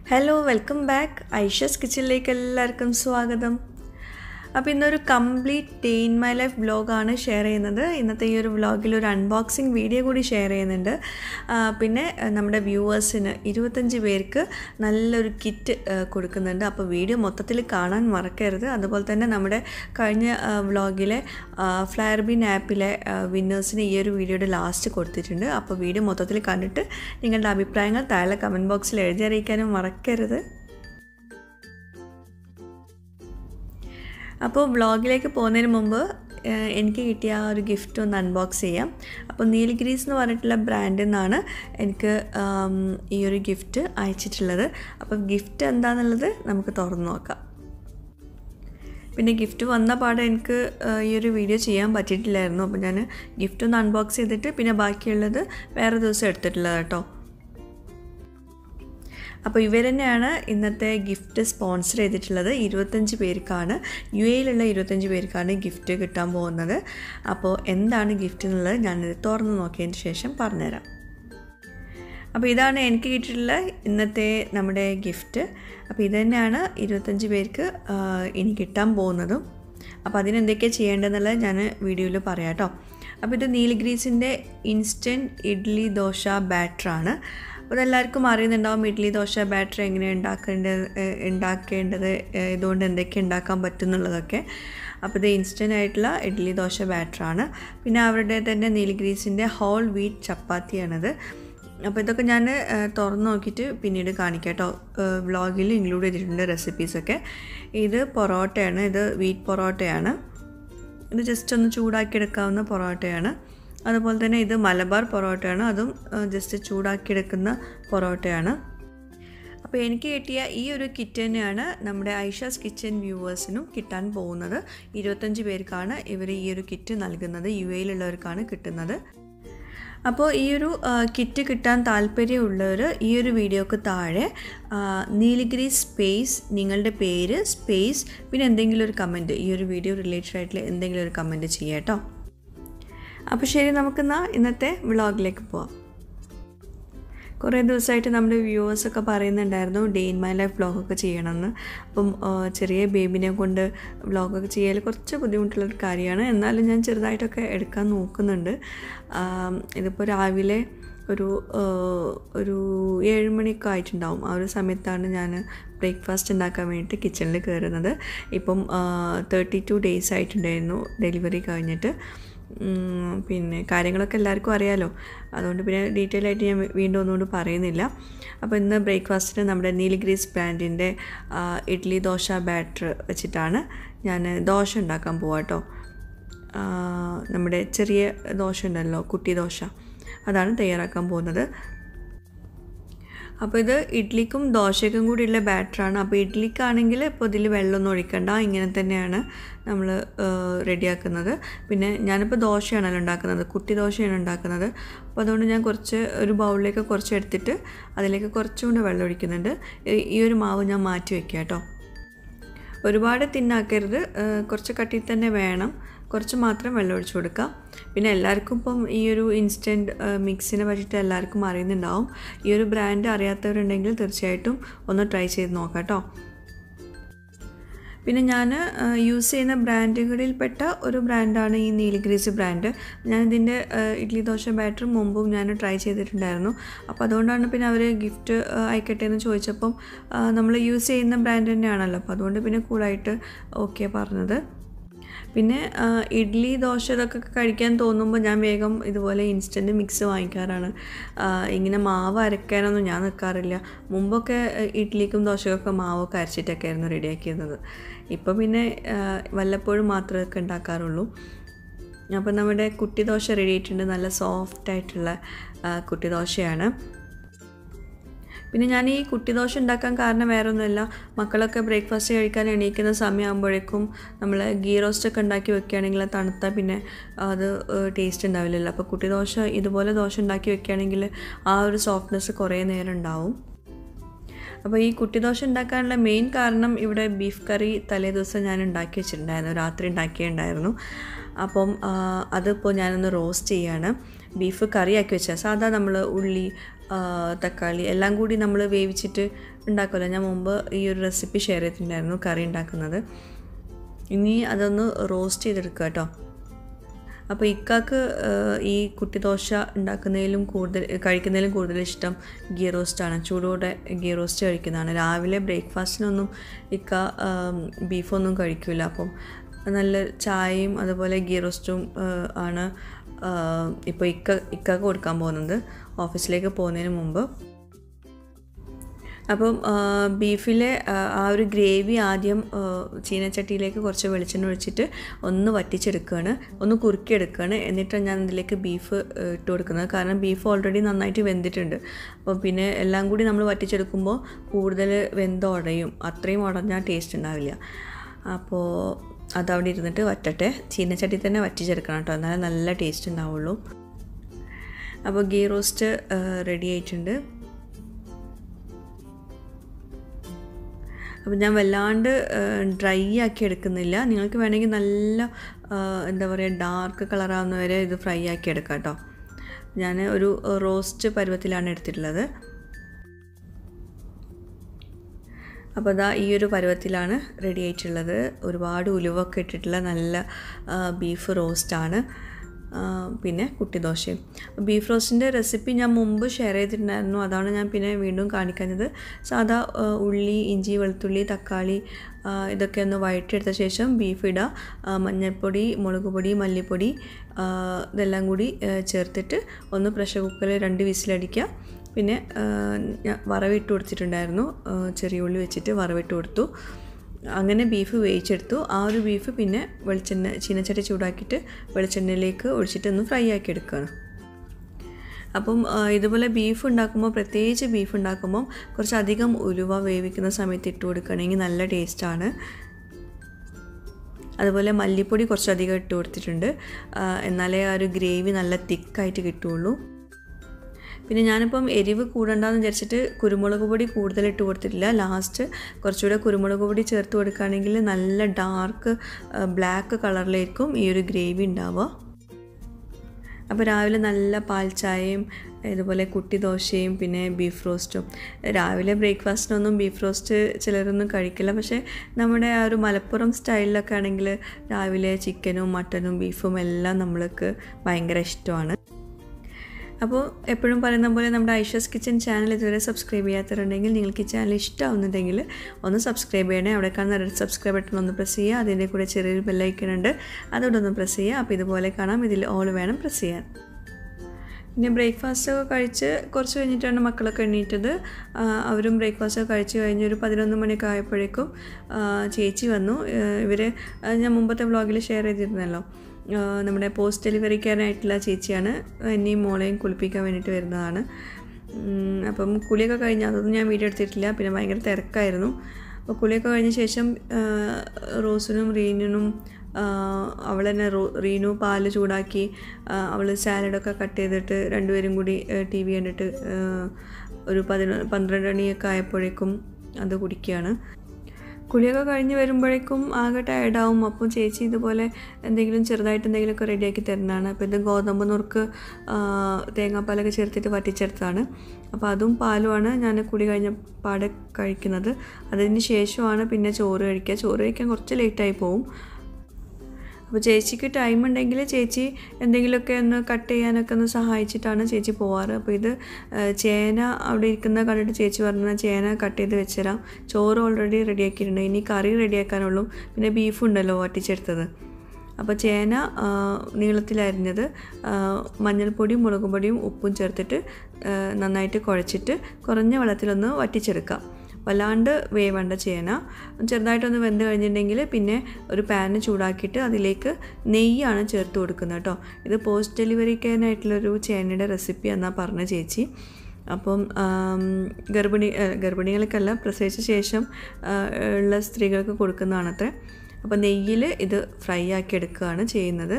Hello welcome back ഐഷസ് കിച്ചണിലേക്ക് എല്ലാവർക്കും സ്വാഗതം അപ്പോൾ ഇന്നൊരു complete day in my life വ്ലോഗാണ് ഷെയർ ചെയ്യുന്നത് ഇന്നത്തെ ഈ ഒരു വ്ലോഗിൽ ഒരു അൺബോക്സിങ് വീഡിയോ കൂടി ഷെയർ ചെയ്യുന്നുണ്ട് ആ, പിന്നെ ആ, നമ്മുടെ വ്യൂവേഴ്സിന് ഇരുപത്തഞ്ച് പേർക്ക് നല്ലൊരു കിറ്റ് കൊടുക്കുന്നുണ്ട് അപ്പോൾ വീഡിയോ മൊത്തത്തിൽ കാണാൻ മറക്കരുത് അതുപോലെ തന്നെ നമ്മുടെ കഴിഞ്ഞ വ്ലോഗിലെ ഫ്ലയർ ബിൻ ആപ്പിലെ വിന്നേഴ്സിന് ഈ ഒരു വീഡിയോയുടെ ലാസ്റ്റ് കൊടുത്തിട്ടുണ്ട് അപ്പോൾ വീഡിയോ മൊത്തത്തിൽ കണ്ടിട്ട് നിങ്ങളുടെ അഭിപ്രായങ്ങൾ താഴെ കമൻറ്റ് ബോക്സിൽ എഴുതി അറിയിക്കാനും മറക്കരുത് അപ്പോൾ വ്ളോഗിലേക്ക് പോകുന്നതിന് മുമ്പ് ഏഹ്, എനിക്ക് കിട്ടിയ ആ ഒരു ഗിഫ്റ്റ് ഒന്ന് അൺബോക്സ് ചെയ്യാം അപ്പോൾ നീൽഗ്രീസ് എന്ന് പറഞ്ഞിട്ടുള്ള ബ്രാൻഡിൽ നിന്നാണ് എനിക്ക് ആം, ഈ ഒരു ഗിഫ്റ്റ് അയച്ചിട്ടുള്ളത് അപ്പോൾ ഗിഫ്റ്റ് എന്താണെന്നുള്ളത് നമുക്ക് തുറന്നു നോക്കാം പിന്നെ ഗിഫ്റ്റ് വന്ന പാടെ എനിക്ക് ആ, ഈ ഒരു വീഡിയോ ചെയ്യാൻ പറ്റിയിട്ടില്ലായിരുന്നു അപ്പോൾ ഞാൻ ഗിഫ്റ്റ് ഒന്ന് അൺബോക്സ് ചെയ്തിട്ട് പിന്നെ ബാക്കിയുള്ളത് വേറെ ദിവസം എടുത്തിട്ടുള്ളത് കേട്ടോ അപ്പോൾ ഇവർ തന്നെയാണ് ഇന്നത്തെ ഗിഫ്റ്റ് സ്പോൺസർ ചെയ്തിട്ടുള്ളത് ഇരുപത്തഞ്ച് പേർക്കാണ് യു എയിലുള്ള ഇരുപത്തഞ്ച് പേർക്കാണ് ഗിഫ്റ്റ് കിട്ടാൻ പോകുന്നത് അപ്പോൾ എന്താണ് ഗിഫ്റ്റ് എന്നുള്ളത് ഞാനിത് തുറന്ന് നോക്കിയതിന് ശേഷം പറഞ്ഞുതരാം അപ്പോൾ ഇതാണ് എനിക്ക് കിട്ടിയിട്ടുള്ള ഇന്നത്തെ നമ്മുടെ ഗിഫ്റ്റ് അപ്പോൾ ഇത് തന്നെയാണ് ഇരുപത്തഞ്ച് പേർക്ക് ആ, ഇനി കിട്ടാൻ പോകുന്നതും അപ്പോൾ അതിനെന്തൊക്കെയാണ് ചെയ്യേണ്ടതെന്നുള്ളത് ഞാൻ വീഡിയോയിൽ പറയാം കേട്ടോ അപ്പോൾ ഇത് നീലഗ്രീസിൻ്റെ ഇൻസ്റ്റൻറ്റ് ഇഡ്ഡലി ദോശ ബാറ്ററാണ് അപ്പോൾ ഇതെല്ലാവർക്കും അറിയുന്നുണ്ടാവും ഇഡ്ഡലി ദോശ ബാറ്റർ എങ്ങനെ ഉണ്ടാക്കേണ്ടത് ഏഹ്, ഉണ്ടാക്കേണ്ടത് ഏഹ്, ഇതുകൊണ്ട് എന്തൊക്കെ ഉണ്ടാക്കാൻ പറ്റും എന്നുള്ളതൊക്കെ അപ്പോൾ ഇത് ഇൻസ്റ്റൻ്റ് ആയിട്ടുള്ള ഇഡ്ഡലി ദോശ ബാറ്ററാണ് പിന്നെ അവരുടെ തന്നെ നീലഗ്രീസിൻ്റെ ഹോൾ വീറ്റ് ചപ്പാത്തിയാണത് അപ്പോൾ ഇതൊക്കെ ഞാൻ തുറന്ന് നോക്കിയിട്ട് പിന്നീട് കാണിക്കാം കേട്ടോ വ്ളോഗിൽ ഇൻക്ലൂഡ് ചെയ്തിട്ടുണ്ട് റെസിപ്പീസൊക്കെ ഇത് പൊറോട്ടയാണ് ഇത് വീറ്റ് പൊറോട്ടയാണ് ഇത് ജസ്റ്റ് ഒന്ന് ചൂടാക്കി എടുക്കാവുന്ന പൊറോട്ടയാണ് അതുപോലെ തന്നെ ഇത് മലബാർ പൊറോട്ടയാണ് അതും ജസ്റ്റ് ചൂടാക്കി എടുക്കുന്ന പൊറോട്ടയാണ് അപ്പോൾ എനിക്ക് കിട്ടിയ ഈ ഒരു കിറ്റ് തന്നെയാണ് നമ്മുടെ ഐഷാസ് കിച്ചൻ വ്യൂവേഴ്സിനും കിട്ടാൻ പോകുന്നത് ഇരുപത്തഞ്ച് പേർക്കാണ് ഇവർ ഈ ഒരു കിറ്റ് നൽകുന്നത് യു എയിലുള്ളവർക്കാണ് കിട്ടുന്നത് അപ്പോൾ ഈ ഒരു ആ, കിറ്റ് കിട്ടാൻ താല്പര്യമുള്ളവർ ഈ ഒരു വീഡിയോക്ക് താഴെ ആ, നീലഗിരി സ്പേസ് നിങ്ങളുടെ പേര് സ്പേസ് പിന്നെ എന്തെങ്കിലും ഒരു കമൻറ്റ് ഈ ഒരു വീഡിയോ റിലേറ്റഡ് ആയിട്ടുള്ള എന്തെങ്കിലും ഒരു കമൻറ്റ് ചെയ്യാം കേട്ടോ അപ്പോൾ ശരി നമുക്കെന്നാൽ ഇന്നത്തെ വ്ളോഗിലേക്ക് പോവാം കുറേ ദിവസമായിട്ട് നമ്മുടെ വ്യൂവേഴ്സൊക്കെ പറയുന്നുണ്ടായിരുന്നു ഡേ ഇൻ മൈ ലൈഫ് വ്ളോഗൊക്കെ ചെയ്യണമെന്ന് അപ്പം ആ, ചെറിയ ബേബിനെ കൊണ്ട് വ്ളോഗൊക്കെ ചെയ്യൽ കുറച്ച് ബുദ്ധിമുട്ടുള്ളൊരു കാര്യമാണ് എന്നാലും ഞാൻ ചെറുതായിട്ടൊക്കെ എടുക്കാൻ നോക്കുന്നുണ്ട് ആ, ഇതിപ്പോൾ രാവിലെ ഒരു ആ, ഒരു ഏഴ് മണിയൊക്കെ ആയിട്ടുണ്ടാവും ആ ഒരു സമയത്താണ് ഞാൻ ബ്രേക്ക്ഫാസ്റ്റ് ഉണ്ടാക്കാൻ വേണ്ടിയിട്ട് കിച്ചണിൽ കയറുന്നത് ഇപ്പം തേർട്ടി ടു ഡേയ്സ് ആയിട്ടുണ്ടായിരുന്നു ഡെലിവറി കഴിഞ്ഞിട്ട് ഉം, പിന്നെ കാര്യങ്ങളൊക്കെ എല്ലാവർക്കും അറിയാലോ അതുകൊണ്ട് പിന്നെ ഡീറ്റെയിൽ ആയിട്ട് ഞാൻ വീണ്ടും ഒന്നുകൂടി പറയുന്നില്ല അപ്പോൾ ഇന്ന് ബ്രേക്ക്ഫാസ്റ്റിന് നമ്മുടെ നീലഗ്രീസ് ബ്രാൻഡിൻ്റെ ആ, ഇഡ്ഡലി ദോശ ബാറ്റർ വെച്ചിട്ടാണ് ഞാൻ ദോശ ഉണ്ടാക്കാൻ പോവാം കേട്ടോ ആ, നമ്മുടെ ചെറിയ ദോശ ഉണ്ടല്ലോ കുട്ടി ദോശ അതാണ് തയ്യാറാക്കാൻ പോകുന്നത് അപ്പോൾ ഇത് ഇഡ്ലിക്കും ദോശയ്ക്കും കൂടിയുള്ള ബാറ്ററാണ് അപ്പോൾ ഇഡ്ലിക്കാണെങ്കിൽ ഇപ്പോൾ ഇതിൽ വെള്ളമൊന്നും ഒഴിക്കണ്ട ഇങ്ങനെ തന്നെയാണ് നമ്മൾ റെഡിയാക്കുന്നത് പിന്നെ ഞാനിപ്പോൾ ദോശയാണല്ലോ ഉണ്ടാക്കുന്നത് കുട്ടി ദോശയാണ് ഉണ്ടാക്കുന്നത് അപ്പോൾ അതുകൊണ്ട് ഞാൻ കുറച്ച് ഒരു ബൗളിലേക്ക് കുറച്ച് എടുത്തിട്ട് അതിലേക്ക് കുറച്ചും കൂടെ വെള്ളം ഒഴിക്കുന്നുണ്ട് ഈ- ഈ ഒരു മാവ് ഞാൻ മാറ്റി വെക്കാം കേട്ടോ ഒരുപാട് തിന്നാക്കരുത് ഏഹ് കുറച്ച് കട്ടി തന്നെ വേണം കുറച്ച് മാത്രം വെള്ളം ഒഴിച്ചു കൊടുക്കുക പിന്നെ എല്ലാവർക്കും ഇപ്പം ഈ ഒരു ഇൻസ്റ്റൻറ്റ് മിക്സിനെ പറ്റിയിട്ട് എല്ലാവർക്കും അറിയുന്നുണ്ടാവും ഈ ഒരു ബ്രാൻഡ് അറിയാത്തവരുണ്ടെങ്കിൽ തീർച്ചയായിട്ടും ഒന്ന് ട്രൈ ചെയ്ത് നോക്കാം കേട്ടോ പിന്നെ ഞാൻ യൂസ് ചെയ്യുന്ന ബ്രാൻഡുകളിൽപ്പെട്ട ഒരു ബ്രാൻഡാണ് ഈ നീലഗ്രീസ് ബ്രാൻഡ് ഞാൻ ഇതിൻ്റെ ഇഡ്ലി ദോശ ബാറ്റർ മുമ്പും ഞാൻ ട്രൈ ചെയ്തിട്ടുണ്ടായിരുന്നു അപ്പോൾ അതുകൊണ്ടാണ് പിന്നെ അവർ ഗിഫ്റ്റ് അയക്കട്ടെ എന്ന് ചോദിച്ചപ്പം നമ്മൾ യൂസ് ചെയ്യുന്ന ബ്രാൻഡ് തന്നെയാണല്ലോ അപ്പോൾ അതുകൊണ്ട് പിന്നെ കൂളായിട്ട് ഓക്കെ പറഞ്ഞത് പിന്നെ ആ, ഇഡ്ഡലി ദോശ ഇതൊക്കെ കഴിക്കാൻ തോന്നുമ്പോൾ ഞാൻ വേഗം ഇതുപോലെ ഇൻസ്റ്റൻറ്റ് മിക്സ് വാങ്ങിക്കാറാണ് ആ, ഇങ്ങനെ മാവ് അരയ്ക്കാനൊന്നും ഞാൻ നിൽക്കാറില്ല മുമ്പൊക്കെ ആ, ഇഡ്ഡലിക്കും ദോശക്കൊക്കെ മാവൊക്കെ അരച്ചിട്ടൊക്കെ ആയിരുന്നു റെഡിയാക്കിയിരുന്നത് ഇപ്പോൾ പിന്നെ ആ, വല്ലപ്പോഴും മാത്രമൊക്കെ ഉണ്ടാക്കാറുള്ളൂ അപ്പോൾ നമ്മുടെ കുട്ടി ദോശ റെഡി ആയിട്ടുണ്ട് നല്ല സോഫ്റ്റ് ആയിട്ടുള്ള ആ, കുട്ടി ദോശയാണ് പിന്നെ ഞാൻ ഈ കുട്ടി ദോശ ഉണ്ടാക്കാൻ കാരണം വേറെ ഒന്നുമല്ല മക്കളൊക്കെ ബ്രേക്ക്ഫാസ്റ്റ് കഴിക്കാൻ എണീക്കുന്ന സമയമാകുമ്പോഴേക്കും നമ്മൾ ഗീ റോസ്റ്റ് ഒക്കെ ഉണ്ടാക്കി വെക്കുകയാണെങ്കിൽ അത് തണുത്താൽ പിന്നെ അത് ടേസ്റ്റ് ഉണ്ടാവില്ലല്ലോ അപ്പോൾ കുട്ടി ദോശ ഇതുപോലെ ദോശ ഉണ്ടാക്കി വെക്കുകയാണെങ്കിൽ ആ ഒരു സോഫ്റ്റ്നെസ് കുറേ നേരം ഉണ്ടാവും അപ്പോൾ ഈ കുട്ടി ദോശ ഉണ്ടാക്കാനുള്ള മെയിൻ കാരണം ഇവിടെ ബീഫ് കറി തലേ ദിവസം ഞാൻ ഉണ്ടാക്കി വെച്ചിട്ടുണ്ടായിരുന്നു രാത്രി ഉണ്ടാക്കിയിട്ടുണ്ടായിരുന്നു അപ്പം ആ, അതിപ്പോൾ ഞാനൊന്ന് റോസ്റ്റ് ചെയ്യാണ് ബീഫ് കറിയാക്കി വെച്ചാൽ സാധാ നമ്മൾ ഉള്ളി തക്കാളി എല്ലാം കൂടി നമ്മൾ വേവിച്ചിട്ട് ഉണ്ടാക്കുമല്ലോ ഞാൻ മുമ്പ് ഈ ഒരു റെസിപ്പി ഷെയർ ചെയ്തിട്ടുണ്ടായിരുന്നു കറി ഉണ്ടാക്കുന്നത് ഇനി അതൊന്ന് റോസ്റ്റ് ചെയ്തെടുക്കുക കേട്ടോ അപ്പോൾ ഇക്കാക്ക് ഈ കുട്ടി ദോശ ഉണ്ടാക്കുന്നതിലും കൂടുതൽ കഴിക്കുന്നതിലും കൂടുതൽ ഇഷ്ടം ഗീ റോസ്റ്റാണ് ചൂടോടെ ഗീ റോസ്റ്റ് കഴിക്കുന്നതാണ് രാവിലെ ബ്രേക്ക്ഫാസ്റ്റിനൊന്നും ഇക്ക ബീഫൊന്നും കഴിക്കില്ല അപ്പം നല്ല ചായയും അതുപോലെ ഗീ റോസ്റ്റും ആണ് ഇപ്പോൾ ഇക്ക ഇക്കാക്ക് കൊടുക്കാൻ പോകുന്നത് ഓഫീസിലേക്ക് പോകുന്നതിന് മുമ്പ് അപ്പം ബീഫിലെ ആ ഒരു ഗ്രേവി ആദ്യം ചീനച്ചട്ടിയിലേക്ക് കുറച്ച് വെളിച്ചെണ്ണ ഒഴിച്ചിട്ട് ഒന്ന് വറ്റിച്ചെടുക്കുകയാണ് ഒന്ന് കുറുക്കിയെടുക്കുകയാണ് എന്നിട്ട് ഞാൻ ഇതിലേക്ക് ബീഫ് ഇട്ട് കൊടുക്കുന്നത് കാരണം ബീഫ് ഓൾറെഡി നന്നായിട്ട് വെന്തിട്ടുണ്ട് അപ്പോൾ പിന്നെ എല്ലാം കൂടി നമ്മൾ വറ്റിച്ചെടുക്കുമ്പോൾ കൂടുതൽ വെന്ത് ഉടയും അത്രയും ഉടഞ്ഞാൽ ടേസ്റ്റ് ഉണ്ടാവില്ല അപ്പോൾ അതവിടെ ഇരുന്നിട്ട് വറ്റട്ടെ ചീനച്ചട്ടി തന്നെ വറ്റിച്ചെടുക്കണം കേട്ടോ എന്നാലേ നല്ല ടേസ്റ്റ് ഉണ്ടാവുള്ളൂ അപ്പോൾ ഗീ റോസ്റ്റ് റെഡി ആയിട്ടുണ്ട് അപ്പോൾ ഞാൻ വല്ലാണ്ട് ഡ്രൈ ആക്കി എടുക്കുന്നില്ല നിങ്ങൾക്ക് വേണമെങ്കിൽ നല്ല എന്താ പറയുക ഡാർക്ക് കളറാവുന്നവരെ ഇത് ഫ്രൈ ആക്കി എടുക്കാം കേട്ടോ ഞാൻ ഒരു റോസ്റ്റ് പരുവത്തിലാണ് എടുത്തിട്ടുള്ളത് അപ്പോൾ അതാ ഈ ഒരു പരുവത്തിലാണ് റെഡി ആയിട്ടുള്ളത് ഒരുപാട് ഉലുവൊക്കെ ഇട്ടിട്ടുള്ള നല്ല ബീഫ് റോസ്റ്റാണ് പിന്നെ കുട്ടിദോശയും ബീഫ് റോസ്റ്റിൻ്റെ റെസിപ്പി ഞാൻ മുമ്പ് ഷെയർ ചെയ്തിട്ടുണ്ടായിരുന്നു അതാണ് ഞാൻ പിന്നെ വീണ്ടും കാണിക്കുന്നത് സാധാ ഉള്ളി ഇഞ്ചി വെളുത്തുള്ളി തക്കാളി ഇതൊക്കെ ഒന്ന് വഴറ്റിയെടുത്ത ശേഷം ബീഫ് ഇടുക മഞ്ഞൾപ്പൊടി മുളക് പൊടി മല്ലിപ്പൊടി ഇതെല്ലാം കൂടി ചേർത്തിട്ട് ഒന്ന് പ്രഷർ കുക്കറിൽ രണ്ട് വിസിലടിക്കുക പിന്നെ വറവിട്ട് കൊടുത്തിട്ടുണ്ടായിരുന്നു ചെറിയ ഉള്ളി വെച്ചിട്ട് വറവിട്ട് കൊടുത്തു അങ്ങനെ ബീഫ് വേവിച്ചെടുത്തു ആ ഒരു ബീഫ് പിന്നെ വെളിച്ചെണ്ണ ചീനച്ചട്ടി ചൂടാക്കിയിട്ട് വെളിച്ചെണ്ണയിലേക്ക് ഒഴിച്ചിട്ട് ഒന്ന് ഫ്രൈ ആക്കി എടുക്കുകയാണ് അപ്പം ഇതുപോലെ ബീഫ് ഉണ്ടാക്കുമ്പോൾ പ്രത്യേകിച്ച് ബീഫ് ഉണ്ടാക്കുമ്പോൾ കുറച്ചധികം ഉലുവ വേവിക്കുന്ന സമയത്ത് ഇട്ട് കൊടുക്കുകയാണെങ്കിൽ നല്ല ടേസ്റ്റാണ് അതുപോലെ മല്ലിപ്പൊടി കുറച്ചധികം ഇട്ട് കൊടുത്തിട്ടുണ്ട് എന്നാലേ ആ ഒരു ഗ്രേവി നല്ല തിക്കായിട്ട് കിട്ടുള്ളൂ പിന്നെ ഞാനിപ്പം എരിവ് കൂടണ്ടെന്ന് വിചാരിച്ചിട്ട് കുരുമുളക് പൊടി കൂടുതൽ ഇട്ട് കൊടുത്തിട്ടില്ല ലാസ്റ്റ് കുറച്ചുകൂടെ കുരുമുളക് പൊടി ചേർത്ത് കൊടുക്കുകയാണെങ്കിൽ നല്ല ഡാർക്ക് ബ്ലാക്ക് കളറിലായിരിക്കും ഈ ഒരു ഗ്രേവി ഉണ്ടാവുക അപ്പോൾ രാവിലെ നല്ല പാൽ ചായയും ഇതുപോലെ കുട്ടി ദോശയും പിന്നെ ബീഫ് റോസ്റ്റും രാവിലെ ബ്രേക്ക്ഫാസ്റ്റിനൊന്നും ബീഫ് റോസ്റ്റ് ചിലരൊന്നും കഴിക്കില്ല പക്ഷേ നമ്മുടെ ആ ഒരു മലപ്പുറം സ്റ്റൈലിലൊക്കെ ആണെങ്കിൽ രാവിലെ ചിക്കനും മട്ടനും ബീഫും എല്ലാം നമ്മൾക്ക് ഭയങ്കര ഇഷ്ടമാണ് അപ്പോൾ എപ്പോഴും പറയുന്ന പോലെ നമ്മുടെ ഐഷസ് കിച്ചൻ ചാനൽ ഇതുവരെ സബ്സ്ക്രൈബ് ചെയ്യാത്തവരുണ്ടെങ്കിൽ നിങ്ങൾക്ക് ഈ ചാനൽ ഇഷ്ടമാവുന്നുണ്ടെങ്കിൽ ഒന്ന് സബ്സ്ക്രൈബ് ചെയ്യണേ അവിടെ കാണുന്ന റെഡ് സബ്സ്ക്രൈബ് ബട്ടൺ ഒന്ന് പ്രസ് ചെയ്യുക അതിൻ്റെ കൂടെ ചെറിയൊരു ബെല്ലൈക്കൺ ഉണ്ട് അതോടെ ഒന്ന് പ്രസ് ചെയ്യുക അപ്പോൾ ഇതുപോലെ കാണാം ഇതിൽ ഓൾ വേണം പ്രസ് ചെയ്യാൻ പിന്നെ ബ്രേക്ക്ഫാസ്റ്റ് ഒക്കെ കഴിച്ച് കുറച്ച് കഴിഞ്ഞിട്ടാണ് മക്കളൊക്കെ എണ്ണീറ്റത് അവരും ബ്രേക്ക്ഫാസ്റ്റ് ഒക്കെ കഴിച്ച് കഴിഞ്ഞ് ഒരു പതിനൊന്ന് മണിയൊക്കെ ആയപ്പോഴേക്കും ചേച്ചി വന്നു ഇവർ ഞാൻ മുമ്പത്തെ വ്ളോഗിൽ ഷെയർ ചെയ്തിരുന്നല്ലോ നമ്മുടെ പോസ്റ്റ് ഡെലിവറിക്കാനായിട്ടുള്ള ചേച്ചിയാണ് എന്നെയും മോളെയും കുളിപ്പിക്കാൻ വേണ്ടിയിട്ട് വരുന്നതാണ് അപ്പം കുളിയൊക്കെ കഴിഞ്ഞ് അതൊന്നും ഞാൻ വീഡിയോ എടുത്തിട്ടില്ല പിന്നെ ഭയങ്കര തിരക്കായിരുന്നു അപ്പോൾ കുളിയൊക്കെ കഴിഞ്ഞ ശേഷം റോസിനും റീനിനും അവൾ തന്നെ റോ റീനു പാല് ചൂടാക്കി അവൾ സാലഡൊക്കെ കട്ട് ചെയ്തിട്ട് രണ്ടുപേരും കൂടി ടി വി കണ്ടിട്ട് ഒരു പതിനൊ പന്ത്രണ്ട് മണിയൊക്കെ ആയപ്പോഴേക്കും അത് കുടിക്കുകയാണ് കുളിയൊക്കെ കഴിഞ്ഞ് വരുമ്പോഴേക്കും ആകെ ടയർഡാവും അപ്പം ചേച്ചി ഇതുപോലെ എന്തെങ്കിലും ചെറുതായിട്ട് എന്തെങ്കിലുമൊക്കെ റെഡിയാക്കി തരുന്നതാണ് അപ്പോൾ ഇത് ഗോതമ്പ് നുറുക്ക് തേങ്ങാപ്പാലൊക്കെ ചേർത്തിട്ട് വറ്റിച്ചെടുത്താണ് അപ്പോൾ അതും പാലുമാണ് ഞാൻ കുളി കഴിഞ്ഞ പാടെ കഴിക്കുന്നത് അതിന് ശേഷമാണ് പിന്നെ ചോറ് കഴിക്കുക ചോറ് കഴിക്കാൻ കുറച്ച് ലേറ്റായി പോവും അപ്പോൾ ചേച്ചിക്ക് ടൈം ഉണ്ടെങ്കിൽ ചേച്ചി എന്തെങ്കിലുമൊക്കെ ഒന്ന് കട്ട് ചെയ്യാനൊക്കെ ഒന്ന് സഹായിച്ചിട്ടാണ് ചേച്ചി പോവാറ് അപ്പോൾ ഇത് ചേന അവിടെ ഇരിക്കുന്ന കണ്ടിട്ട് ചേച്ചി പറഞ്ഞ ചേന കട്ട് ചെയ്ത് വെച്ചുതരാം ചോറ് ഓൾറെഡി റെഡിയാക്കിയിട്ടുണ്ട് ഇനി കറി റെഡിയാക്കാനുള്ളൂ പിന്നെ ബീഫ് ഉണ്ടല്ലോ വറ്റിച്ചെടുത്തത് അപ്പോൾ ചേന നീളത്തിലരിഞ്ഞത് മഞ്ഞൾപ്പൊടിയും മുളക് പൊടിയും ഉപ്പും ചേർത്തിട്ട് നന്നായിട്ട് കുഴച്ചിട്ട് കുറഞ്ഞ വെള്ളത്തിലൊന്ന് വറ്റിച്ചെടുക്കാം വല്ലാണ്ട് വേവേണ്ട ചേന ചെറുതായിട്ടൊന്ന് വെന്ത് കഴിഞ്ഞിട്ടുണ്ടെങ്കിൽ പിന്നെ ഒരു പാന് ചൂടാക്കിയിട്ട് അതിലേക്ക് നെയ്യാണ് ചേർത്ത് കൊടുക്കുന്നത് കേട്ടോ ഇത് പോസ്റ്റ് ഡെലിവറിക്കാനായിട്ടുള്ളൊരു ചേനയുടെ റെസിപ്പി എന്നാണ് പറഞ്ഞ ചേച്ചി അപ്പം ഗർഭിണി ഗർഭിണികൾക്കല്ല പ്രസവിച്ച ശേഷം ഉള്ള സ്ത്രീകൾക്ക് കൊടുക്കുന്നതാണത്രേ അപ്പോൾ നെയ്യിൽ ഇത് ഫ്രൈ ആക്കി എടുക്കുകയാണ് ചെയ്യുന്നത്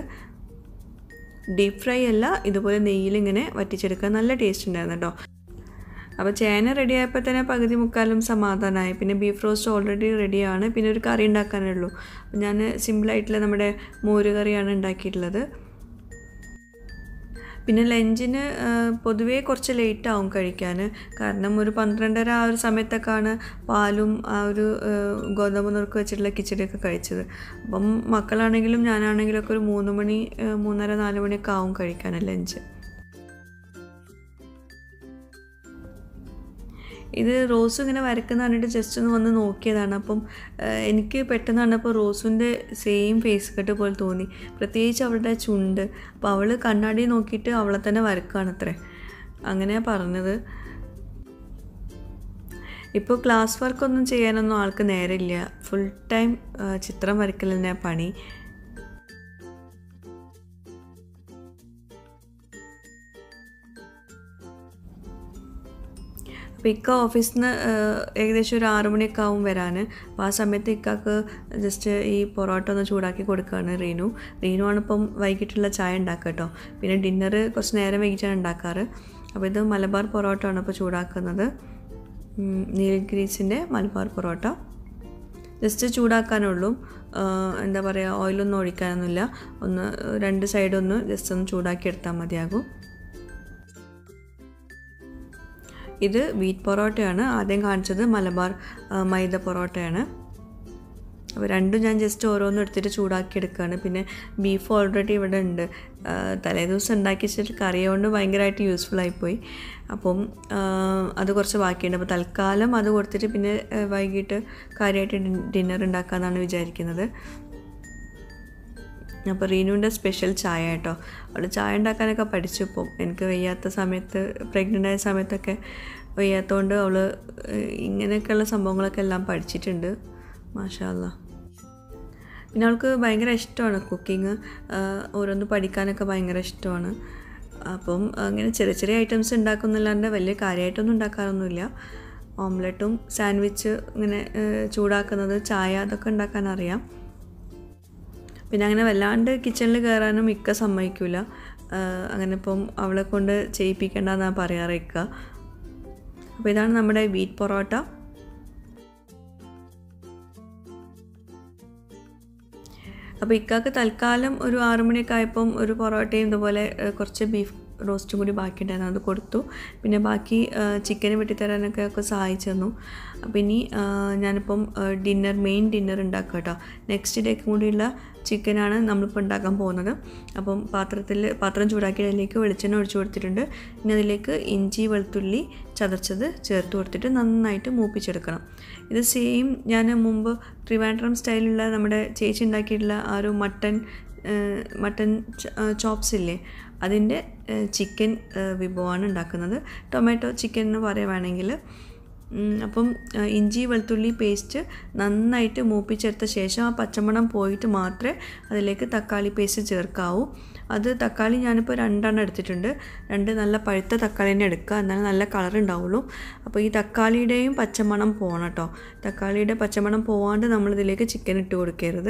ഡീപ്പ് ഫ്രൈ അല്ല ഇതുപോലെ നെയ്യിൽ ഇങ്ങനെ വറ്റിച്ചെടുക്കാൻ നല്ല ടേസ്റ്റ് ഉണ്ടായിരുന്നു കേട്ടോ അപ്പോൾ ചേന റെഡി ആയപ്പോൾ തന്നെ പകുതി മുക്കാലും സമാധാനമായി പിന്നെ ബീഫ് റോസ്റ്റ് ഓൾറെഡി റെഡിയാണ് പിന്നെ ഒരു കറി ഉണ്ടാക്കാനേ ഉള്ളൂ ഞാൻ സിമ്പിളായിട്ടുള്ള നമ്മുടെ മോര് കറിയാണ് ഉണ്ടാക്കിയിട്ടുള്ളത് പിന്നെ ലഞ്ചിന് പൊതുവേ കുറച്ച് ലേറ്റ് ആവും കഴിക്കാൻ കാരണം ഒരു പന്ത്രണ്ടര ആ ഒരു സമയത്തൊക്കെയാണ് പാലും ആ ഒരു ഗോതമ്പ് നുറുക്ക് വെച്ചിട്ടുള്ള കിച്ചടിയൊക്കെ കഴിച്ചത് അപ്പം മക്കളാണെങ്കിലും ഞാനാണെങ്കിലും ഒക്കെ ഒരു മൂന്ന് മണി മൂന്നര നാല് മണിയൊക്കെ ആവും കഴിക്കാൻ ലഞ്ച് ഇത് റോസ് ഇങ്ങനെ വരക്കുന്ന പറഞ്ഞിട്ട് ജസ്റ്റ് ഒന്ന് വന്ന് നോക്കിയതാണ് അപ്പം എനിക്ക് പെട്ടെന്ന് കണ്ടപ്പോൾ റോസിൻ്റെ സെയിം ഫേസ് കട്ട് പോലെ തോന്നി പ്രത്യേകിച്ച് അവളുടെ ചുണ്ട് അപ്പോൾ അവൾ കണ്ണാടി നോക്കിയിട്ട് അവളെ തന്നെ വരക്കുകയാണത്രേ അങ്ങനെയാണ് പറഞ്ഞത് ഇപ്പോൾ ക്ലാസ് വർക്കൊന്നും ചെയ്യാനൊന്നും ആൾക്ക് നേരമില്ല ഫുൾ ടൈം ചിത്രം വരക്കൽ തന്നെ പണി അപ്പോൾ ഇക്ക ഓഫീസിൽ നിന്ന് ഏകദേശം ഒരു ആറു മണിയൊക്കെ ആവും വരാൻ അപ്പോൾ ആ സമയത്ത് ഇക്കാക്ക് ജസ്റ്റ് ഈ പൊറോട്ട ഒന്ന് ചൂടാക്കി കൊടുക്കുകയാണ് റീനു റീനു ആണ് ഇപ്പം വൈകിട്ടുള്ള ചായ ഉണ്ടാക്കുക കേട്ടോ പിന്നെ ഡിന്നർ കുറച്ച് നേരം വൈകിട്ടാണ് ഉണ്ടാക്കാറ് അപ്പോൾ ഇത് മലബാർ പൊറോട്ട ആണ് ഇപ്പോൾ ചൂടാക്കുന്നത് നീൽഗ്രീസിൻ്റെ മലബാർ പൊറോട്ട ജസ്റ്റ് ചൂടാക്കാനുള്ളൂ എന്താ പറയുക ഓയിലൊന്നും ഒഴിക്കാനൊന്നുമില്ല ഒന്ന് രണ്ട് സൈഡൊന്ന് ജസ്റ്റ് ഒന്ന് ചൂടാക്കി എടുത്താൽ മതിയാകും ഇത് വീറ്റ് പൊറോട്ടയാണ് ആദ്യം കാണിച്ചത് മലബാർ മൈദ പൊറോട്ടയാണ് അപ്പോൾ രണ്ടും ഞാൻ ജസ്റ്റ് ഓരോന്നും എടുത്തിട്ട് ചൂടാക്കി എടുക്കുകയാണ് പിന്നെ ബീഫ് ഓൾറെഡി ഇവിടെ ഉണ്ട് തലേ ദിവസം ഉണ്ടാക്കി വെച്ചിട്ട് കറി കൊണ്ട് ഭയങ്കരമായിട്ട് യൂസ്ഫുൾ ആയിപ്പോയി അപ്പം അത് കുറച്ച് ബാക്കിയുണ്ട് അപ്പോൾ തൽക്കാലം അത് കൊടുത്തിട്ട് പിന്നെ വൈകിട്ട് കാര്യമായിട്ട് ഡിന്നർ ഉണ്ടാക്കാമെന്നാണ് വിചാരിക്കുന്നത് അപ്പോൾ റീനുവിൻ്റെ സ്പെഷ്യൽ ചായ കേട്ടോ അവൾ ചായ ഉണ്ടാക്കാനൊക്കെ പഠിച്ചു ഇപ്പം എനിക്ക് വയ്യാത്ത സമയത്ത് പ്രഗ്നൻ്റ് ആയ സമയത്തൊക്കെ വയ്യാത്തതുകൊണ്ട് അവൾ ഇങ്ങനെയൊക്കെയുള്ള സംഭവങ്ങളൊക്കെ എല്ലാം പഠിച്ചിട്ടുണ്ട് മാഷാല്ല പിന്നെ അവൾക്ക് ഭയങ്കര ഇഷ്ടമാണ് കുക്കിങ് ഓരോന്ന് പഠിക്കാനൊക്കെ ഭയങ്കര ഇഷ്ടമാണ് അപ്പം അങ്ങനെ ചെറിയ ചെറിയ ഐറ്റംസ് ഉണ്ടാക്കുന്നില്ലാണ്ട് വലിയ കാര്യമായിട്ടൊന്നും ഉണ്ടാക്കാറൊന്നുമില്ല ഓംലെറ്റും സാൻഡ്വിച്ച് ഇങ്ങനെ ചൂടാക്കുന്നത് ചായ അതൊക്കെ ഉണ്ടാക്കാൻ അറിയാം പിന്നെ അങ്ങനെ വല്ലാണ്ട് കിച്ചണിൽ കയറാനും ഇക്ക സമ്മതിക്കില്ല അങ്ങനെ ഇപ്പം അവളെ കൊണ്ട് ചെയ്യിപ്പിക്കേണ്ടെന്നാണ് പറയാറ് ഇക്ക അപ്പോൾ ഇതാണ് നമ്മുടെ വീറ്റ് പൊറോട്ട അപ്പോൾ ഇക്കാക്ക് തൽക്കാലം ഒരു ആറുമണിയൊക്കെ ആയപ്പം ഒരു പൊറോട്ടയും ഇതുപോലെ കുറച്ച് ബീഫ് റോസ്റ്റും കൂടി ബാക്കിയുണ്ടായിരുന്നു അത് കൊടുത്തു പിന്നെ ബാക്കി ചിക്കന് വെട്ടിത്തരാനൊക്കെ ഒക്കെ സഹായിച്ചു തന്നു അപ്പോൾ ഇനി ഞാനിപ്പം ഡിന്നർ മെയിൻ ഡിന്നർ ഉണ്ടാക്കുക കേട്ടോ നെക്സ്റ്റ് ഡേക്ക് കൂടിയുള്ള ചിക്കനാണ് നമ്മളിപ്പോൾ ഉണ്ടാക്കാൻ പോകുന്നത് അപ്പം പാത്രത്തിൽ പാത്രം ചൂടാക്കി അതിലേക്ക് വെളിച്ചെണ്ണ ഒഴിച്ചു കൊടുത്തിട്ടുണ്ട് ഇനി അതിലേക്ക് ഇഞ്ചി വെളുത്തുള്ളി ചതച്ചത് ചേർത്ത് കൊടുത്തിട്ട് നന്നായിട്ട് മൂപ്പിച്ചെടുക്കണം ഇത് സെയിം ഞാൻ മുമ്പ് ട്രിവാൻഡ്രം സ്റ്റൈലുള്ള നമ്മുടെ ചേച്ചി ഉണ്ടാക്കിയിട്ടുള്ള ആ ഒരു മട്ടൻ മട്ടൻ ചോപ്സ് ഇല്ലേ അതിൻ്റെ ചിക്കൻ വിഭവമാണ് ഉണ്ടാക്കുന്നത് ടൊമാറ്റോ ചിക്കൻ എന്ന് പറയുവാണെങ്കിൽ അപ്പം ഇഞ്ചി വെളുത്തുള്ളി പേസ്റ്റ് നന്നായിട്ട് മൂപ്പിച്ചെടുത്ത ശേഷം ആ പച്ചമണം പോയിട്ട് മാത്രമേ അതിലേക്ക് തക്കാളി പേസ്റ്റ് ചേർക്കാവൂ അത് തക്കാളി ഞാനിപ്പോൾ രണ്ടെണ്ണം എടുത്തിട്ടുണ്ട് രണ്ട് നല്ല പഴുത്ത തക്കാളി തന്നെ എടുക്കുക എന്നാലും നല്ല കളർ ഉണ്ടാവുള്ളൂ അപ്പോൾ ഈ തക്കാളിയുടെയും പച്ചമണം പോകണം കേട്ടോ തക്കാളിയുടെ പച്ചമണം പോവാണ്ട് നമ്മളിതിലേക്ക് ചിക്കൻ ഇട്ട് കൊടുക്കരുത്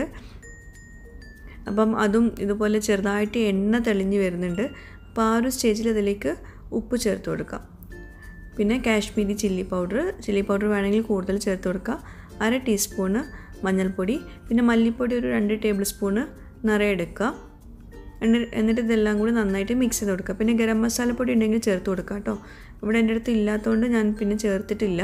അപ്പം അതും ഇതുപോലെ ചെറുതായിട്ട് എണ്ണ തെളിഞ്ഞ് വരുന്നുണ്ട് അപ്പോൾ ആ ഒരു സ്റ്റേജിൽ അതിലേക്ക് ഉപ്പ് ചേർത്ത് കൊടുക്കാം പിന്നെ Kashmiri chilli powder chilli powder വേണമെങ്കിൽ കൂടുതൽ ചേർത്ത് കൊടുക്കുക അര ടീസ്പൂണ് മഞ്ഞൾപ്പൊടി പിന്നെ മല്ലിപ്പൊടി ഒരു രണ്ട് ടേബിൾ സ്പൂണ് നിറയെ എടുക്കുക എന്നിട്ട് ഇതെല്ലാം കൂടി നന്നായിട്ട് മിക്സ് ചെയ്ത് കൊടുക്കുക പിന്നെ ഗരം മസാലപ്പൊടി ഉണ്ടെങ്കിൽ ചേർത്ത് കൊടുക്കുക കേട്ടോ ഇവിടെ എൻ്റെ അടുത്ത് ഇല്ലാത്തതുകൊണ്ട് ഞാൻ പിന്നെ ചേർത്തിട്ടില്ല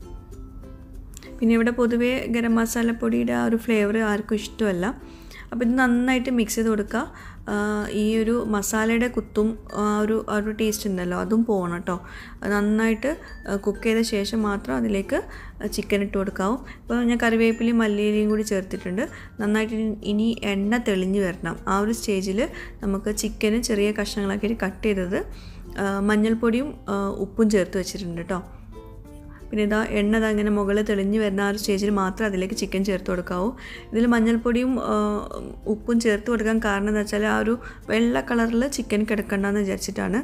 പിന്നെ ഇവിടെ പൊതുവേ ഗരം മസാലപ്പൊടിയുടെ ആ ഒരു ഫ്ലേവർ ആർക്കും ഇഷ്ടമല്ല അപ്പോൾ ഇത് നന്നായിട്ട് മിക്സ് ചെയ്ത് കൊടുക്കുക ഈ ഒരു മസാലയുടെ കുത്തും ആ ഒരു ആ ഒരു ടേസ്റ്റ് ഉണ്ടല്ലോ അതും പോകണം കേട്ടോ നന്നായിട്ട് കുക്ക് ചെയ്ത ശേഷം മാത്രം അതിലേക്ക് ചിക്കൻ ഇട്ട് കൊടുക്കാവും ഇപ്പോൾ ഞാൻ കറിവേപ്പിലയും മല്ലിയിലയും കൂടി ചേർത്തിട്ടുണ്ട് നന്നായിട്ട് ഇനി എണ്ണ തെളിഞ്ഞ് വരണം ആ ഒരു സ്റ്റേജിൽ നമുക്ക് ചിക്കന് ചെറിയ കഷ്ണങ്ങളാക്കിയിട്ട് കട്ട് ചെയ്തത് മഞ്ഞൾപ്പൊടിയും ഉപ്പും ചേർത്ത് വെച്ചിട്ടുണ്ട് കേട്ടോ പിന്നെ ഇതാ എണ്ണ ഇതാ ഇങ്ങനെ മുകളിൽ തെളിഞ്ഞ് വരുന്ന ആ ഒരു സ്റ്റേജിൽ മാത്രം അതിലേക്ക് ചിക്കൻ ചേർത്ത് കൊടുക്കാവൂ ഇതിൽ മഞ്ഞൾപ്പൊടിയും ഉപ്പും ചേർത്ത് കൊടുക്കാൻ കാരണം എന്താ വെച്ചാൽ ആ ഒരു വെള്ള കളറിൽ ചിക്കൻ കിടക്കണ്ടെന്ന് വിചാരിച്ചിട്ടാണ്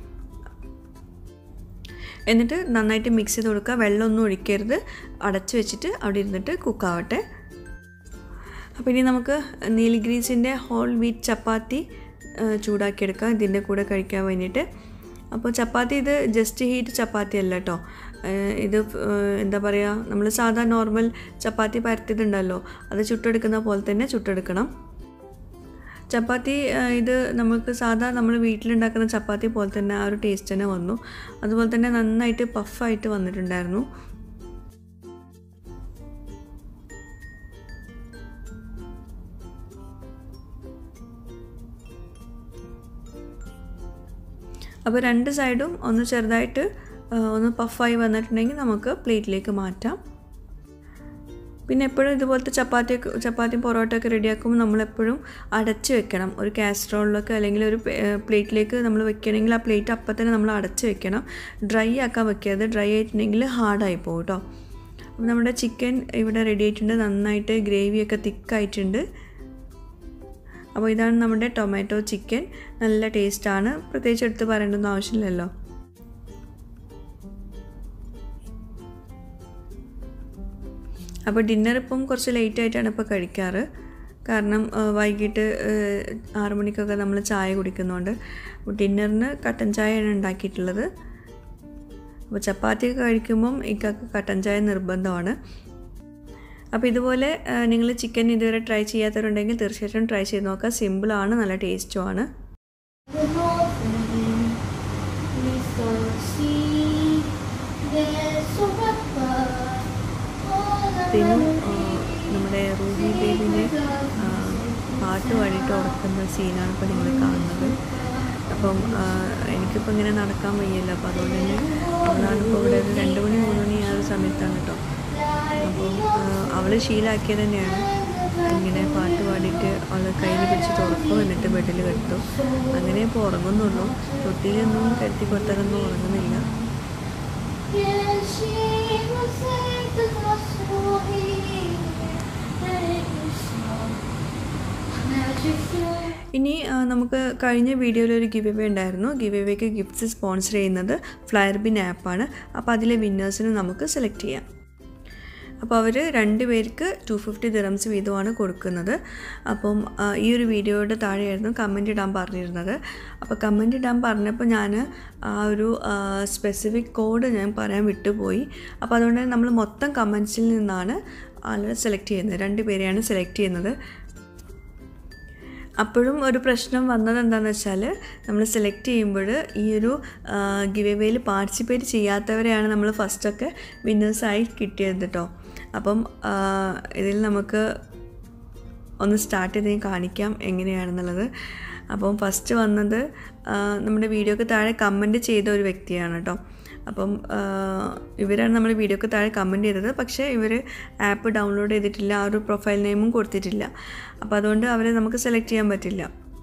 എന്നിട്ട് നന്നായിട്ട് മിക്സ് ചെയ്ത് കൊടുക്കുക വെള്ളമൊന്നും ഒഴിക്കരുത് അടച്ച് വെച്ചിട്ട് അവിടെ ഇരുന്നിട്ട് കുക്കാവട്ടെ അപ്പോൾ ഇനി നമുക്ക് നീലിഗ്രീസിൻ്റെ ഹോൾ വീറ്റ് ചപ്പാത്തി ചൂടാക്കിയെടുക്കാം ഇതിൻ്റെ കൂടെ കഴിക്കാൻ വേണ്ടിയിട്ട് അപ്പോൾ ചപ്പാത്തി ഇത് ജസ്റ്റ് ഹീറ്റ് ചപ്പാത്തി അല്ല കേട്ടോ ഇത് എന്താ പറയുക നമ്മൾ സാധാ നോർമൽ ചപ്പാത്തി പരത്തിയതുണ്ടല്ലോ അത് ചുട്ടെടുക്കുന്ന പോലെ തന്നെ ചുട്ടെടുക്കണം ചപ്പാത്തി ആ, ഇത് നമുക്ക് സാധാ നമ്മൾ വീട്ടിലുണ്ടാക്കുന്ന ചപ്പാത്തി പോലെ തന്നെ ആ ഒരു ടേസ്റ്റ് തന്നെ വന്നു അതുപോലെ തന്നെ നന്നായിട്ട് പഫായിട്ട് വന്നിട്ടുണ്ടായിരുന്നു അപ്പോൾ രണ്ട് സൈഡും ഒന്ന് ചെറുതായിട്ട് ആ, ഒന്ന് പഫായി വന്നിട്ടുണ്ടെങ്കിൽ നമുക്ക് പ്ലേറ്റിലേക്ക് മാറ്റാം പിന്നെ എപ്പോഴും ഇതുപോലത്തെ ചപ്പാത്തിയൊക്കെ ചപ്പാത്തിയും പൊറോട്ടയൊക്കെ റെഡിയാക്കുമ്പോൾ നമ്മളെപ്പോഴും അടച്ച് വെക്കണം ഒരു കാസ്ട്രോളിലൊക്കെ അല്ലെങ്കിൽ ഒരു പ്ലേറ്റിലേക്ക് നമ്മൾ വെക്കണമെങ്കിൽ ആ പ്ലേറ്റ് അപ്പം തന്നെ നമ്മൾ അടച്ച് വെക്കണം ഡ്രൈ ആക്കാൻ വെക്കരുത് ഡ്രൈ ആയിട്ടുണ്ടെങ്കിൽ ഹാർഡായി പോകും കേട്ടോ അപ്പോൾ നമ്മുടെ ചിക്കൻ ഇവിടെ റെഡി ആയിട്ടുണ്ട് നന്നായിട്ട് ഗ്രേവിയൊക്കെ തിക്കായിട്ടുണ്ട് അപ്പോൾ ഇതാണ് നമ്മുടെ ടൊമാറ്റോ ചിക്കൻ നല്ല ടേസ്റ്റാണ് പ്രത്യേകിച്ച് എടുത്ത് പറയേണ്ടൊന്നും ആവശ്യമില്ലല്ലോ അപ്പോൾ ഡിന്നർ ഇപ്പം കുറച്ച് ലേറ്റ് ആയിട്ടാണ് ഇപ്പോൾ കഴിക്കാറ് കാരണം ആ, വൈകിട്ട് ആ, ആറ് മണിക്കൊക്കെ നമ്മൾ ചായ കുടിക്കുന്നുണ്ട് അപ്പോൾ ഡിന്നറിന് കട്ടൻ ചായയാണ് ഉണ്ടാക്കിയിട്ടുള്ളത് അപ്പോൾ ചപ്പാത്തിയൊക്കെ കഴിക്കുമ്പം ഇക്കൊക്കെ കട്ടൻ ചായ നിർബന്ധമാണ് അപ്പോൾ ഇതുപോലെ നിങ്ങൾ ചിക്കൻ ഇതുവരെ ട്രൈ ചെയ്യാത്തവരുണ്ടെങ്കിൽ തീർച്ചയായിട്ടും ട്രൈ ചെയ്ത് നോക്കുക സിമ്പിളാണ് നല്ല ടേസ്റ്റുമാണ് The north wind, please don't see. There's a river, all തിനു around ആ, നമ്മുടെ റൂബി ബേബിനെ ആ, പാട്ട് പാടിയിട്ട് ഉറക്കുന്ന സീനാണ് ഇപ്പോൾ നിങ്ങൾ കാണുന്നത് അപ്പം ആ, എനിക്കിപ്പോൾ ഇങ്ങനെ നടക്കാൻ വയ്യല്ലോ അപ്പോൾ അതുകൊണ്ട് തന്നെ അവളാണ് ഇപ്പോൾ ഇവിടെ ഒരു രണ്ട് മണി മൂന്ന് മണി ആ ഒരു സമയത്താണ് കേട്ടോ അപ്പം അവൾ ശീലാക്കിയത് തന്നെയാണ് ഇങ്ങനെ പാട്ട് പാടിയിട്ട് അവൾ കയ്യിൽ പിടിച്ച് തുറക്കും എന്നിട്ട് ബെഡിൽ കെട്ടും അങ്ങനെ ഇപ്പോൾ ഉറങ്ങുന്നുള്ളൂ തൊട്ടിലൊന്നും കെട്ടി കൊടുത്താലൊന്നും ഉറങ്ങുന്നില്ല Yeah, she will sing the gospel hymn, and it was so magic flow. ഇനി ആ, നമുക്ക് കഴിഞ്ഞ വീഡിയോയിൽ ഒരു ഗിവ് എവേ ഉണ്ടായിരുന്നു ഗിവ് എവേക്ക് ഗിഫ്റ്റ്സ് സ്പോൺസർ ചെയ്യുന്നത് ഫ്ലയർ ബിൻ ആപ്പാണ് അപ്പോൾ അതിലെ വിന്നേഴ്സിന് നമുക്ക് സെലക്ട് ചെയ്യാം അപ്പോൾ അവർ രണ്ട് പേർക്ക് ടു ഫിഫ്റ്റി ദിറംസ് വീതമാണ് കൊടുക്കുന്നത് അപ്പം ആ, ഈ ഒരു വീഡിയോയുടെ താഴെയായിരുന്നു കമൻറ്റ് ഇടാൻ പറഞ്ഞിരുന്നത് അപ്പോൾ കമൻറ്റ് ഇടാൻ പറഞ്ഞപ്പോൾ ഞാൻ ആ ഒരു സ്പെസിഫിക് കോഡ് ഞാൻ പറയാൻ വിട്ടുപോയി അപ്പോൾ അതുകൊണ്ട് തന്നെ നമ്മൾ മൊത്തം കമൻസിൽ നിന്നാണ് ആളുകളെ സെലക്ട് ചെയ്യുന്നത് രണ്ട് പേരെയാണ് സെലക്ട് ചെയ്യുന്നത് അപ്പോഴും ഒരു പ്രശ്നം വന്നത് എന്താണെന്ന് വെച്ചാൽ നമ്മൾ സെലക്ട് ചെയ്യുമ്പോൾ ഈ ഒരു ഗിവ് എവേയിൽ പാർട്ടിസിപ്പേറ്റ് ചെയ്യാത്തവരെയാണ് നമ്മൾ ഫസ്റ്റൊക്കെ വിന്നേഴ്സായി കിട്ടിയത് കേട്ടോ അപ്പം ആ, ഇതിൽ നമുക്ക് ഒന്ന് സ്റ്റാർട്ട് ചെയ്ത് ഞാൻ കാണിക്കാം എങ്ങനെയാണെന്നുള്ളത് അപ്പം ഫസ്റ്റ് വന്നത് ആ, നമ്മുടെ വീഡിയോക്ക് താഴെ കമൻറ്റ് ചെയ്ത ഒരു വ്യക്തിയാണ് കേട്ടോ അപ്പം ആ, ഇവരാണ് നമ്മൾ വീഡിയോക്ക് താഴെ കമൻറ്റ് ചെയ്തത് പക്ഷേ ഇവർ ആപ്പ് ഡൗൺലോഡ് ചെയ്തിട്ടില്ല ആ ഒരു പ്രൊഫൈൽ നെയിമും കൊടുത്തിട്ടില്ല അപ്പോൾ അതുകൊണ്ട് അവരെ നമുക്ക് സെലക്ട് ചെയ്യാൻ പറ്റില്ല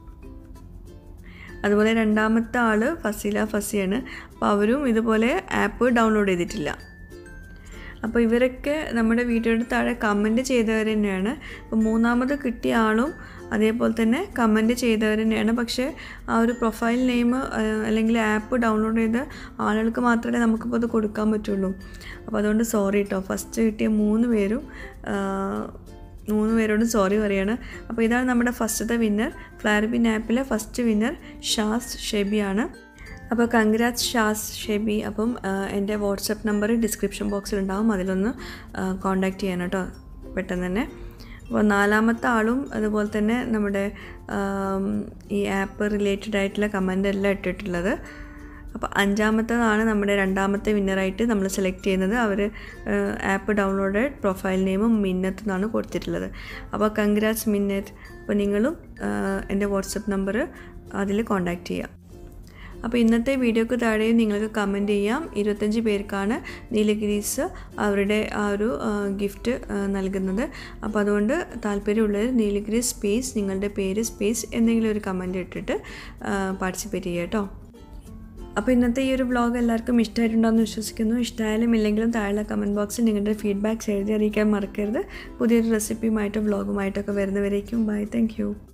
അതുപോലെ രണ്ടാമത്തെ ആൾ ഫസീല ഫസിയാണ് അപ്പോൾ അവരും ഇതുപോലെ ആപ്പ് ഡൗൺലോഡ് ചെയ്തിട്ടില്ല അപ്പോൾ ഇവരൊക്കെ നമ്മുടെ വീഡിയോയുടെ താഴെ കമൻറ്റ് ചെയ്തവർ തന്നെയാണ് അപ്പോൾ മൂന്നാമത് കിട്ടിയ ആളും അതേപോലെ തന്നെ കമൻറ്റ് ചെയ്തവർ തന്നെയാണ് പക്ഷേ ആ ഒരു പ്രൊഫൈൽ നെയിം അല്ലെങ്കിൽ ആപ്പ് ഡൗൺലോഡ് ചെയ്ത ആളുകൾക്ക് മാത്രമേ നമുക്കിപ്പോൾ അത് കൊടുക്കാൻ പറ്റുള്ളൂ അപ്പോൾ അതുകൊണ്ട് സോറി കേട്ടോ ഫസ്റ്റ് കിട്ടിയ മൂന്ന് പേരും ആ, മൂന്ന് പേരോടും സോറി പറയാണ് അപ്പോൾ ഇതാണ് നമ്മുടെ ഫസ്റ്റത്തെ വിന്നർ ഫ്ലയർബിൻ ആപ്പിലെ ഫസ്റ്റ് വിന്നർ ഷാസ് ഷെബിയാണ് അപ്പോൾ കൺഗ്രാറ്റ്സ് ഷാസ് ഷെബി അപ്പം ആ, എൻ്റെ വാട്സപ്പ് നമ്പർ ഡിസ്ക്രിപ്ഷൻ ബോക്സിലുണ്ടാവും അതിലൊന്ന് കോണ്ടാക്ട് ചെയ്യണം കേട്ടോ പെട്ടെന്ന് തന്നെ അപ്പോൾ നാലാമത്തെ ആളും അതുപോലെ തന്നെ നമ്മുടെ ആം, ഈ ആപ്പ് റിലേറ്റഡ് ആയിട്ടുള്ള കമൻ്റ് എല്ലാം ഇട്ടിട്ടുള്ളത് അപ്പോൾ അഞ്ചാമത്തതാണ് നമ്മുടെ രണ്ടാമത്തെ വിന്നറായിട്ട് നമ്മൾ സെലക്ട് ചെയ്യുന്നത് അവർ ആപ്പ് ഡൗൺലോഡ് പ്രൊഫൈൽ നെയിമും മിന്നത്ത് എന്നാണ് കൊടുത്തിട്ടുള്ളത് അപ്പോൾ കൺഗ്രാറ്റ്സ് മിന്നത്ത് അപ്പോൾ നിങ്ങളും ആ, എൻ്റെ വാട്സപ്പ് നമ്പർ അതിൽ കോൺടാക്റ്റ് ചെയ്യാം അപ്പോൾ ഇന്നത്തെ വീഡിയോക്ക് താഴെയും നിങ്ങൾക്ക് കമൻറ്റ് ചെയ്യാം ഇരുപത്തഞ്ച് പേർക്കാണ് നീലഗിരീസ് അവരുടെ ആ ഒരു ഗിഫ്റ്റ് നൽകുന്നത് അപ്പോൾ അതുകൊണ്ട് താല്പര്യമുള്ളവർ നീലഗിരി സ്പേസ് നിങ്ങളുടെ പേര് സ്പേസ് എന്തെങ്കിലും ഒരു കമൻറ്റ് ഇട്ടിട്ട് പാർട്ടിസിപ്പേറ്റ് ചെയ്യുക കേട്ടോ അപ്പോൾ ഇന്നത്തെ ഈ ഒരു വ്ളോഗ് എല്ലാവർക്കും ഇഷ്ടമായിട്ടുണ്ടെന്ന് വിശ്വസിക്കുന്നു ഇഷ്ടമായാലും ഇല്ലെങ്കിലും താഴെ കമൻറ്റ് ബോക്സിൽ നിങ്ങളുടെ ഫീഡ്ബാക്ക്സ് എഴുതി അറിയിക്കാൻ മറക്കരുത് പുതിയൊരു റെസിപ്പിയുമായിട്ടോ വ്ളോഗുമായിട്ടൊക്കെ വരുന്നവരേക്കും ബൈ താങ്ക് യു